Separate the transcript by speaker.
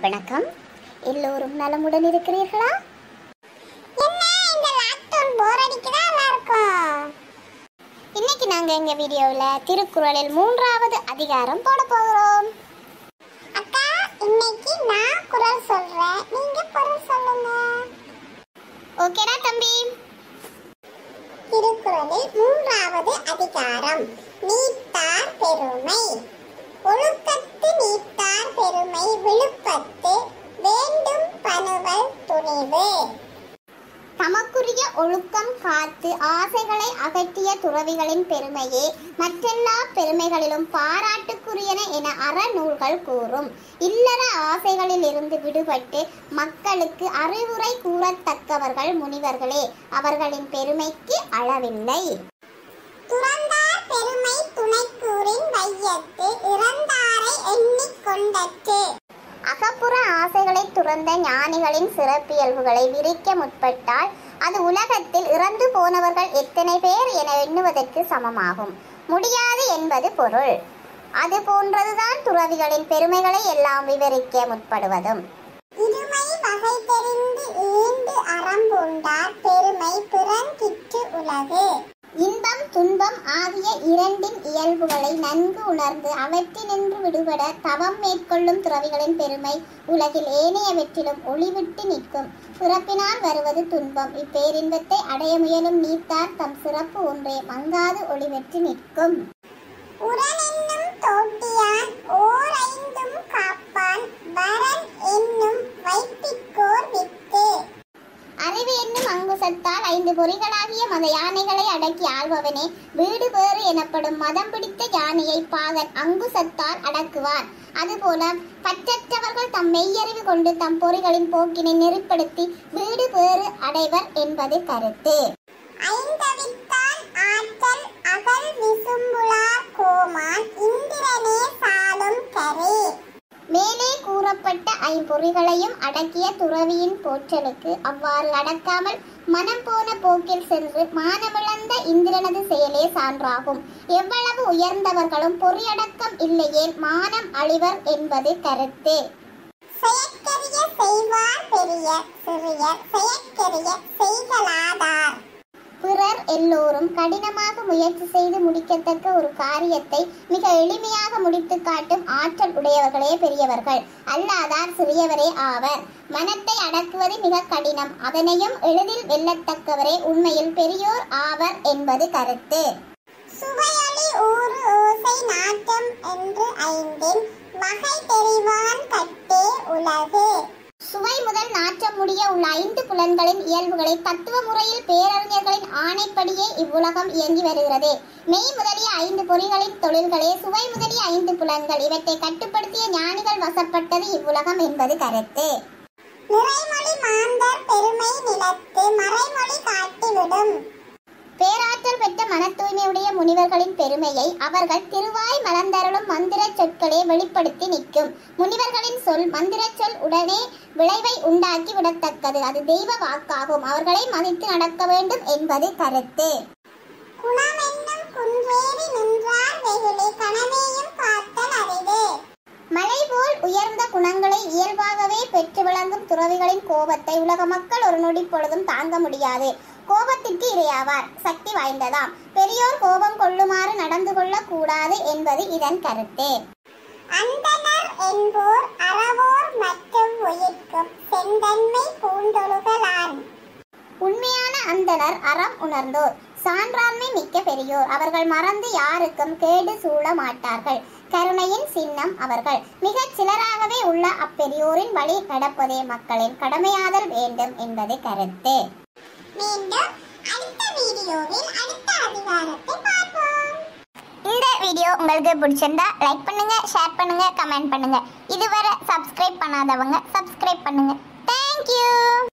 Speaker 1: வணக்கம் எல்லோரும் நலமுடன் இருக்கிறீர்களா
Speaker 2: என்ன இந்த லாக்டவுன் போர் அடிக்குதா எல்லாருக்கும்
Speaker 1: இன்னைக்கு நாங்க எங்க வீடியோவில் திருக்குறளில் மூன்றாவது அதிகாரம் போட போகிறோம்
Speaker 2: அக்கா இன்னைக்கு நான் குரல் சொல்றேன் நீங்க பொருள் சொல்லுங்க
Speaker 1: ஓகேடா தம்பி
Speaker 2: திருக்குறளில் மூன்றாவது அதிகாரம் நீத்தார் பெருமை ஒழுக்கத்து நீத்தார் பெருமை விழுப்பத்து வேண்டும் பணுவல் துணிவு
Speaker 1: தமக்குரிய ஒழுக்கம் காத்து ஆசைகளை அகற்றிய துறவிகளின் பெருமையே மற்றெல்லா பெருமைகளிலும் பாராட்டுக்குரியன என அறநூல்கள் கூறும் இல்லற ஆசைகளில் இருந்து விடுபட்டு மக்களுக்கு அறிவுரை கூறத்தக்கவர்கள் முனிவர்களே அவர்களின் பெருமைக்கு அளவில்லை
Speaker 2: துறந்தார் பெருமை துணைக்கூறின் வையத்து இறந்தாரை எண்ணிக்கொண்டற்று
Speaker 1: அகப்புற ஆசைகளை துறந்த ஞானிகளின் சிறப்பியல்புகளை விரிக்க முற்பட்டால் அது உலகத்தில் இறந்து போனவர்கள் எத்தனை பேர் என எண்ணுவதற்கு சமமாகும் முடியாது என்பது பொருள் அது போன்றதுதான் துறவிகளின் பெருமைகளை எல்லாம் விவரிக்க முற்படுவதும்
Speaker 2: இருமை வகை தெரிந்து ஈண்டு அறம்புண்டார் பெருமை பிறங்கிற்று உலகு
Speaker 1: இன்பம் துன்பம் ஆகிய இரண்டின் இயல்புகளை நன்கு உணர்ந்து அவற்றினின்று விடுபட தவம் மேற்கொள்ளும் துறவிகளின் பெருமை உலகில் ஏனையவற்றிலும் ஒளிவிட்டு நிற்கும் பிறப்பினால் வருவது துன்பம் இப்பேரின்பத்தை அடைய முயலும் நீத்தார் தம் சிறப்பு ஒன்றே மங்காது ஒளிவெற்று நிற்கும்
Speaker 2: உரனென்னும் தோட்டியான் ஓர் ஐந்தும் காப்பான் வரன் என்னும் வைப்பிக்கோர் வித்து
Speaker 1: அறிவு என்னும் அங்குசத்தால் ஐந்து பொறிகளாகிய மத யானைகளை அடக்கி ஆள்பவனே வீடு பேறு எனப்படும் மதம் பிடித்த யானையை பாகன் அங்குசத்தால் அடக்குவார் அதுபோல பற்றற்றவர்கள் தம் மெய்யறிவு கொண்டு தம் பொறிகளின் போக்கினை நெறிப்படுத்தி வீடு பேறு அடைவர் என்பது கருத்து
Speaker 2: ஐந்தவித்தான் ஆற்றல் அகல் விசும்புளார் கோமான் இந்திரனே சாலும் கரே
Speaker 1: மேலே கூறப்பட்ட ஐம்பொறிகளையும் அடக்கிய துறவியின் போற்றலுக்கு அவ்வாறு அடக்காமல் மனம் போன போக்கில் சென்று மானமிழந்த இந்திரனது செயலே சான்றாகும் எவ்வளவு உயர்ந்தவர்களும் பொறியடக்கம் இல்லையேல் மானம் அழிவர் என்பது கருத்து
Speaker 2: செயற்கரிய செய்வார் பெரிய சிறியர் செயற்கரிய செய்கலாதார்
Speaker 1: பிறர் எல்லோரும் கடினமாக முயற்சி செய்து முடிக்கத்தக்க ஒரு காரியத்தை மிக எளிமையாக முடித்து காட்டும் ஆற்றல் உடையவர்களே பெரியவர்கள் அல்லாதார் சிறியவரே ஆவர் மனத்தை அடக்குவது மிக கடினம் அதனையும் எளிதில் வெல்லத்தக்கவரே உண்மையில் பெரியோர் ஆவர் என்பது கருத்து
Speaker 2: சுவையொளி ஊறு ஓசை நாட்டம் என்று ஐந்தின் வகை தெரிவான் கட்டே உலகு
Speaker 1: சுவை முதல் நாற்றம் முடிய உள்ள ஐந்து புலன்களின் இயல்புகளை தத்துவ முறையில் பேரறிஞர்களின் ஆணைப்படியே இவ்வுலகம் இயங்கி வருகிறது மெய் முதலிய ஐந்து பொறிகளின் தொழில்களே சுவை முதலிய ஐந்து புலன்கள் இவற்றை கட்டுப்படுத்திய ஞானிகள் வசப்பட்டது இவ்வுலகம் என்பது கருத்து
Speaker 2: நிறைமொழி மாந்தர் பெருமை நிலத்து மறைமொழி காட்டிவிடும்
Speaker 1: பேராற்றல் பெற்ற மன தூய்மையுடைய முனிவர்களின் பெருமையை அவர்கள் திருவாய் மலர்ந்தருளும் மந்திர சொற்களே வெளிப்படுத்தி நிற்கும் முனிவர்களின் சொல் மந்திர சொல் உடனே விளைவை உண்டாக்கி விடத்தக்கது அது தெய்வ வாக்காகும் அவர்களை மதித்து நடக்க வேண்டும் என்பது கருத்து
Speaker 2: குணமென்னும் குன்றேறி நின்றார் வெகுளி கணமேயும் காத்தல் அரிது
Speaker 1: மலை போல் உயர்ந்த குணங்களை இயல்பாகவே பெற்று விளங்கும் துறவிகளின் கோபத்தை உலக மக்கள் ஒரு நொடி பொழுதும் தாங்க முடியாது கோபத்திற்கு இரையாவார் சக்தி வாய்ந்ததாம் பெரியோர் கோபம் கொள்ளுமாறு நடந்து கொள்ளக் கூடாது என்பது இதன் கருத்து
Speaker 2: அந்தனர் என்போர் அறவோர் மற்றும் உயிர்க்கும் செந்தன்மை பூண்டொழுகலான்
Speaker 1: உண்மையான அந்தனர் அறம் உணர்ந்தோர் சான்றாண்மை மிக்க பெரியோர் அவர்கள் மறந்து யாருக்கும் கேடு சூழ மாட்டார்கள் கருணையின் சின்னம் அவர்கள் மிகச் சிலராகவே உள்ள அப்பெரியோரின் வழி நடப்பதே மக்களின் கடமையாதல் வேண்டும் என்பது கருத்து
Speaker 2: மீண்டும் அடுத்த வீடியோவில் அடுத்த அதிகாரத்தை பார்ப்போம்
Speaker 1: இந்த வீடியோ உங்களுக்கு பிடிச்சிருந்தா லைக் பண்ணுங்க ஷேர் பண்ணுங்க கமெண்ட் பண்ணுங்க இதுவரை சப்ஸ்கிரைப் பண்ணாதவங்க சப்ஸ்கிரைப் பண்ணுங்க தேங்க்யூ